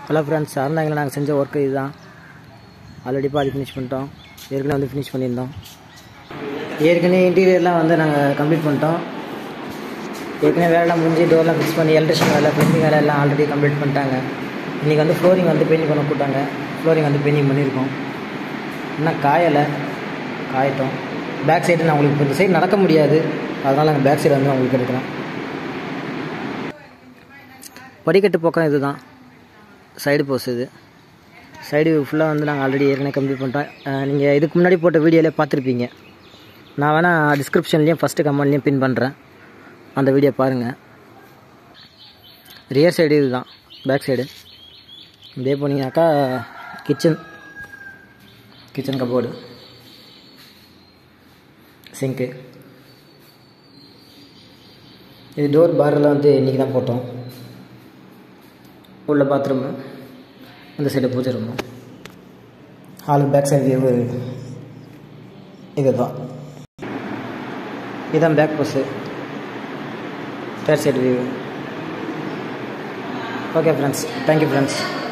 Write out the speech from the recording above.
hello friends அறந்தாங்கில் நாங்கள் செஞ்ச work இதுதான் ஆல்ரெடி பாதி ஃபினிஷ் பண்ணிட்டோம் ஏற்கனவே வந்து ஃபினிஷ் பண்ணியிருந்தோம் ஏற்கனவே இன்டீரியர்லாம் வந்து நாங்கள் கம்ப்ளீட் பண்ணிட்டோம் ஏற்கனவே வேலைலாம் முடிஞ்சு டோர்லாம் ஃபிக்ஸ் பண்ணி எலக்ட்ரிஷன் வேலை பெயிண்டிங் வேலை எல்லாம் ஆல்ரெடி கம்ப்ளீட் பண்ணிட்டாங்க இன்றைக்கி வந்து ஃப்ளோரிங் வந்து பெயிண்டிங் பண்ண கூட்டாங்க ஃப்ளோரிங் வந்து பெயிண்டிங் பண்ணியிருக்கோம் இன்னும் காயலை காயட்டும் பேக் சைடு நான் உங்களுக்கு இப்போ இந்த சைடு நடக்க முடியாது அதனால் நாங்கள் பேக் சைடு வந்து நான் உங்களுக்கு எடுக்கிறேன் படிக்கட்டு பக்கம் இதுதான் சைடு போஸ் இது சைடு ஃபுல்லாக வந்து நாங்கள் ஆல்ரெடி ஏற்கனவே கம்ப்ளீட் பண்ணிட்டோம் நீங்கள் இதுக்கு முன்னாடி போட்ட வீடியோவிலே பார்த்துருப்பீங்க நான் வேணால் டிஸ்கிரிப்ஷன்லேயும் ஃபஸ்ட்டு கமெண்ட்லேயும் பின் பண்ணுறேன் அந்த வீடியோ பாருங்கள் ரியர் சைடு இதுதான் பேக் சைடு இதே போனீங்கன்னாக்கா கிச்சன் கிச்சன் கபோர்டு சிங்க்கு இது டோர் பாரெல்லாம் வந்து இன்றைக்கி தான் போட்டோம் உள்ள பாத்ரூமு அந்த side puja room hall back side view இதுதான் இதுதான் பேக் பஸ்ஸு back side view okay friends thank you friends